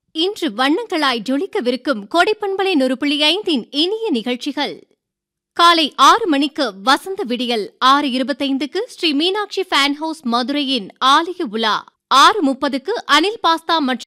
இன்று வண்ணங்களாய் ஜொலிக்கவிருக்கும் கோடைப்பண்பலை நூறு புள்ளி ஐந்தின் இனிய நிகழ்ச்சிகள் காலை ஆறு மணிக்கு வசந்த விடியல் ஆறு இருபத்தைந்துக்கு ஸ்ரீ மீனாட்சி ஃபேன் ஹவுஸ் மதுரையின் ஆலய உலா ஆறு முப்பதுக்கு அனில் பாஸ்தா மற்றும்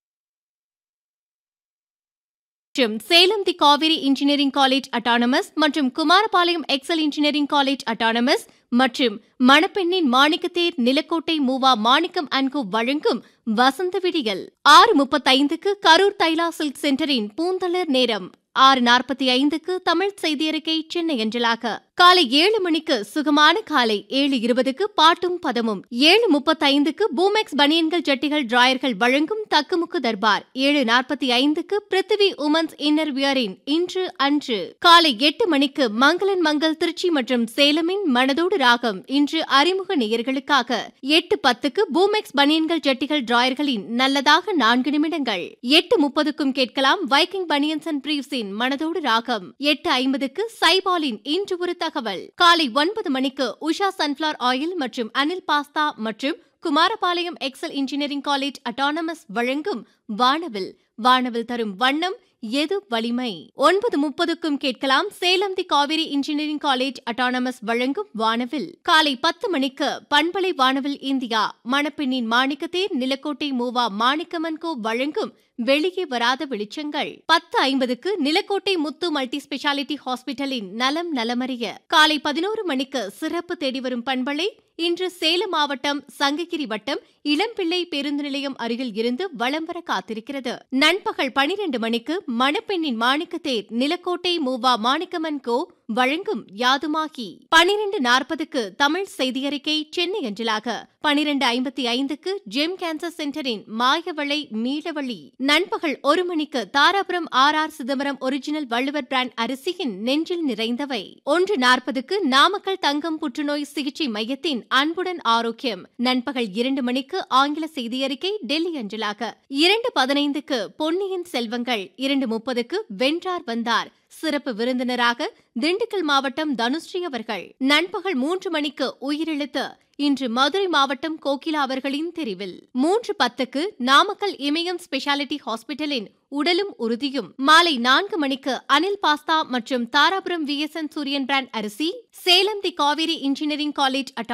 Salem the Kaveri engineering college autonomous மற்றும் Kumarapalayam Excel engineering college autonomous மற்றும் மணப்பெண்ணின் மாணிக்கத்தேர் நிலக்கோட்டை மூவா மாணிக்கம் அன்கோ வழங்கும் வசந்த விடியல் ஆறு முப்பத்தைந்துக்கு கரூர் தைலா சில்க் சென்டரின் பூந்தளர் நேரம் ஆறு நாற்பத்தி ஐந்துக்கு தமிழ் செய்தியறிக்கை சென்னை அஞ்சலாக காலை ஏழு மணிக்கு சுகமான காலை ஏழு இருபதுக்கு பாட்டும் பதமும் ஏழு முப்பத்தைந்துக்கு பூமெக்ஸ் பனியன்கள் ஜட்டிகள் டிராயர்கள் வழங்கும் தக்குமுக்கு தர்பார் ஏழு நாற்பத்தி ஐந்துக்கு பிருத்திவி உமன்ஸ் இன்னர் வியரின் இன்று அன்று காலை எட்டு மணிக்கு மங்களன் மங்கள் திருச்சி மற்றும் சேலமின் மனதோடு ராகம் இன்று அறிமுக நேயர்களுக்காக எட்டு பத்துக்கு பூமெக்ஸ் பனியன்கள் ஜட்டிகள் டிராயர்களின் நல்லதாக நான்கு நிமிடங்கள் எட்டு முப்பதுக்கும் கேட்கலாம் வைக்கிங் பனியன்ஸ் அண்ட் பிரீவ்ஸின் மனதோடு ராகம் எட்டு ஐம்பதுக்கு சைபாலின் இன்று ஒரு தகவல் காலை ஒன்பது மணிக்கு உஷா சன்ஃபிளவர் ஆயில் மற்றும் அனில் பாஸ்தா மற்றும் Kumarapalayam Excel engineering college autonomous வழங்கும் வானவில் வானவில் தரும் வண்ணம் எது வலிமை ஒன்பது முப்பதுக்கும் கேட்கலாம் Salem the Kaveri engineering college autonomous வழங்கும் வானவில் காலை பத்து மணிக்கு பண்பலை வானவில் இந்தியா மணப்பெண்ணின் மாணிக்கத்தேர் நிலக்கோட்டை மூவா மாணிக்கமன்கோ வழங்கும் வெளியே வராத வெளிச்சங்கள் பத்து ஐம்பதுக்கு நிலக்கோட்டை முத்து மல்டி ஸ்பெஷாலிட்டி ஹாஸ்பிட்டலின் நலம் நலமறிய காலை பதினோரு மணிக்கு சிறப்பு தேடி வரும் பண்பலை இன்று சேலம் மாவட்டம் சங்ககிரி வட்டம் இளம்பிள்ளை பேருந்து நிலையம் அருகில் இருந்து வலம் வர காத்திருக்கிறது நண்பகல் பனிரெண்டு மணிக்கு மணப்பெண்ணின் மாணிக்கத்தேர் நிலக்கோட்டை மூவா மாணிக்கமன் கோ வழங்கும் யாதுமாகி பனிரெண்டு நாற்பதுக்கு தமிழ் செய்தியறிக்கை சென்னை அஞ்சலாக பனிரெண்டு ஐம்பத்தி ஐந்துக்கு ஜெம் கேன்சர் சென்டரின் மாயவளை மீளவழி நண்பகல் ஒரு மணிக்கு Dharapuram R R Chidambaram original Valluvar brand அரிசியின் நெஞ்சில் நிறைந்தவை ஒன்று நாற்பதுக்கு நாமக்கல் தங்கம் புற்றுநோய் சிகிச்சை மையத்தின் அன்புடன் ஆரோக்கியம் நண்பகல் இரண்டு மணிக்கு ஆங்கில செய்தியறிக்கை டெல்லி அஞ்சலாக இரண்டு பதினைந்துக்கு பொன்னியின் செல்வங்கள் இரண்டு முப்பதுக்கு வென்றார் வந்தார் சிறப்பு விருந்தினராக திண்டுக்கல் மாவட்டம் தனுஸ்ரீ அவர்கள் நண்பகல் மூன்று மணிக்கு உயிரிழத்து இன்று மதுரை மாவட்டம் கோகிலா அவர்களின் தெரிவில் மூன்று பத்துக்கு நாமக்கல் இமயம் ஸ்பெஷாலிட்டி ஹாஸ்பிட்டலின் உடலும் உறுதியும் மாலை நான்கு மணிக்கு அனில் பாஸ்தா மற்றும் தாராபுரம் விஎஸ்என் சூரியன் பிராண்ட் அரிசி Salem the Kaveri engineering college